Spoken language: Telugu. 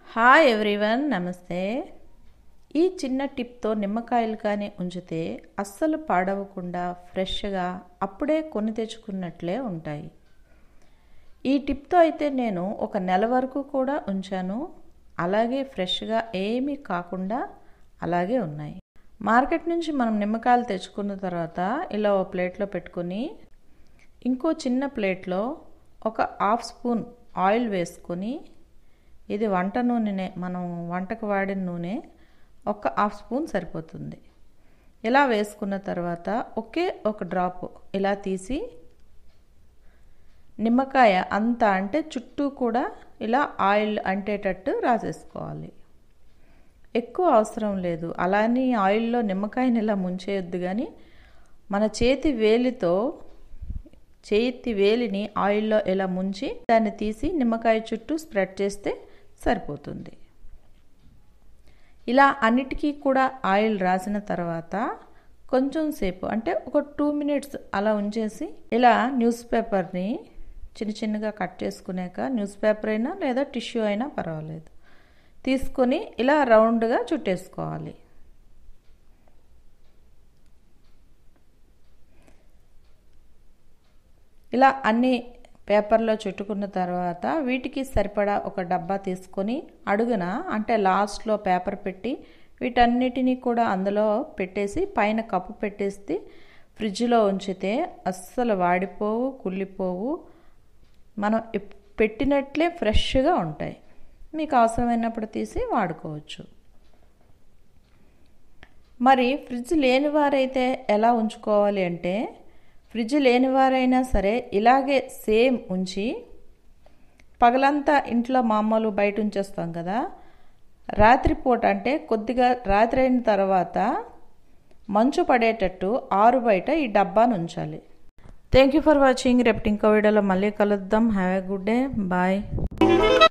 హాయ్ ఎవ్రీవన్ నమస్తే ఈ చిన్న టిప్తో నిమ్మకాయలు కానీ ఉంచితే అస్సలు పాడవకుండా ఫ్రెష్గా అప్పుడే కొని తెచ్చుకున్నట్లే ఉంటాయి ఈ టిప్తో అయితే నేను ఒక నెల వరకు కూడా ఉంచాను అలాగే ఫ్రెష్గా ఏమీ కాకుండా అలాగే ఉన్నాయి మార్కెట్ నుంచి మనం నిమ్మకాయలు తెచ్చుకున్న తర్వాత ఇలా ఓ ప్లేట్లో పెట్టుకొని ఇంకో చిన్న ప్లేట్లో ఒక హాఫ్ స్పూన్ ఆయిల్ వేసుకొని ఇది వంట నూనెనే మనం వంటకు వాడిన నూనె ఒక హాఫ్ స్పూన్ సరిపోతుంది ఇలా వేసుకున్న తర్వాత ఒకే ఒక డ్రాప్ ఇలా తీసి నిమ్మకాయ అంతా అంటే చుట్టూ కూడా ఇలా ఆయిల్ అంటేటట్టు రాసేసుకోవాలి ఎక్కువ అవసరం లేదు అలాని ఆయిల్లో నిమ్మకాయని ఇలా ముంచేయొద్దు కానీ మన చేతి వేలితో చేతి వేలిని ఆయిల్లో ఇలా ముంచి దాన్ని తీసి నిమ్మకాయ చుట్టూ స్ప్రెడ్ చేస్తే సరిపోతుంది ఇలా అన్నిటికీ కూడా ఆయిల్ రాసిన తర్వాత కొంచెం సేపు అంటే ఒక టూ మినిట్స్ అలా ఉంచేసి ఇలా న్యూస్ పేపర్ని చిన్న చిన్నగా కట్ చేసుకునేక న్యూస్ పేపర్ అయినా లేదా టిష్యూ అయినా పర్వాలేదు తీసుకొని ఇలా రౌండ్గా చుట్టేసుకోవాలి ఇలా అన్ని పేపర్లో చుట్టుకున్న తర్వాత వీటికి సరిపడా ఒక డబ్బా తీసుకొని అడుగున అంటే లాస్ట్లో పేపర్ పెట్టి వీటన్నిటినీ కూడా అందులో పెట్టేసి పైన కప్పు పెట్టేసి ఫ్రిడ్జ్లో ఉంచితే అస్సలు వాడిపోవు కుళ్ళిపోవు మనం పెట్టినట్లే ఫ్రెష్గా ఉంటాయి మీకు అవసరమైనప్పుడు తీసి వాడుకోవచ్చు మరి ఫ్రిడ్జ్ లేని వారైతే ఎలా ఉంచుకోవాలి అంటే ఫ్రిడ్జ్ లేనివారైనా సరే ఇలాగే సేమ్ ఉంచి పగలంతా ఇంట్లో మామూలు బయట ఉంచేస్తాం కదా రాత్రిపూట అంటే కొద్దిగా రాత్రి అయిన తర్వాత మంచు పడేటట్టు ఆరు బయట ఈ డబ్బాను ఉంచాలి థ్యాంక్ యూ ఫర్ వాచింగ్ రేపు ఇంకో వీడియోలో మళ్ళీ కలుద్దాం have a good day bye